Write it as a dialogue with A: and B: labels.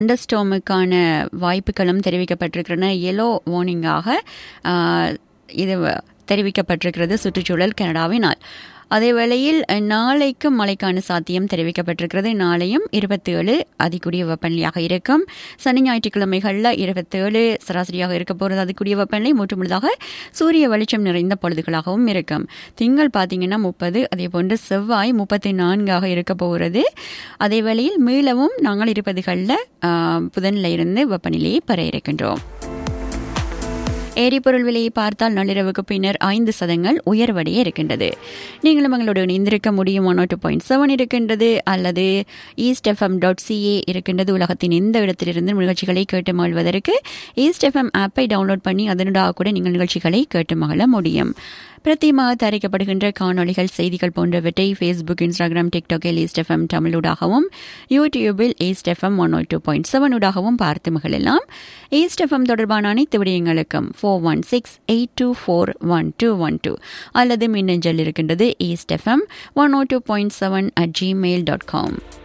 A: அண்டர்ஸ்டோமுக்கான வாய்ப்புகளும் தெரிவிக்கப்பட்டிருக்கின்றன எல்லோ வார்னிங்காக இது தெரிவிக்கப்பட்டிருக்கிறது சுற்றுச்சூழல் கனடாவினால் அதே வேளையில் நாளைக்கு மழைக்கான சாத்தியம் தெரிவிக்கப்பட்டிருக்கிறது நாளையும் இருபத்தி ஏழு அதிகூடிய வெப்பநிலையாக இருக்கும் சனி ஞாயிற்றுக்கிழமைகளில் இருபத்தேழு சராசரியாக இருக்க போகிறது அதிகூடிய வெப்பநிலை மூன்று முழுதாக சூரிய வெளிச்சம் நிறைந்த பொழுதுகளாகவும் இருக்கும் திங்கள் பார்த்தீங்கன்னா முப்பது அதே போன்று செவ்வாய் முப்பத்தி நான்காக இருக்க போகிறது அதே வேளையில் மீளவும் நாங்கள் இருபதுகளில் புதனில் இருந்து வெப்பநிலையை பெற இருக்கின்றோம் எரிபொருள் விலையை பார்த்தால் நள்ளிரவுக்கு பின்னர் ஐந்து சதங்கள் உயர்வடைய இருக்கின்றது நீங்களும் எங்களோட இணைந்திருக்க முடியும் ஒன் டூ பாயிண்ட் செவன் இருக்கின்றது அல்லது ஈஸ்ட் எஃப்எம் டாட் சிஏ இருக்கின்றது உலகத்தின் எந்த இடத்திலிருந்து நிகழ்ச்சிகளை கேட்டு மகிழ்வதற்கு ஈஸ்ட் எஃப்எம் ஆப்பை டவுன்லோட் பண்ணி அதனூடாக கூட நீங்கள் நிகழ்ச்சிகளை கேட்டு மகிழ முடியும் பிரத்தியமாக தயாரிக்கப்படுகின்ற காணொலிகள் செய்திகள் போன்றவற்றை ஃபேஸ்புக் இன்ஸ்டாகிராம் டிக்டாக்கில் ஈஸ்ட் எஃப்எம் தமிழூடாகவும் யூடியூபில் East FM one two point செவனூடாகவும் பார்த்து மகிழலாம் ஈஸ்ட் எஃப்எம் தொடர்பான அனைத்து விடயங்களுக்கும் four one six eight two four one two one two அல்லது மின்னஞ்சல் இருக்கின்றது East FM one O two point seven at Gmail dot com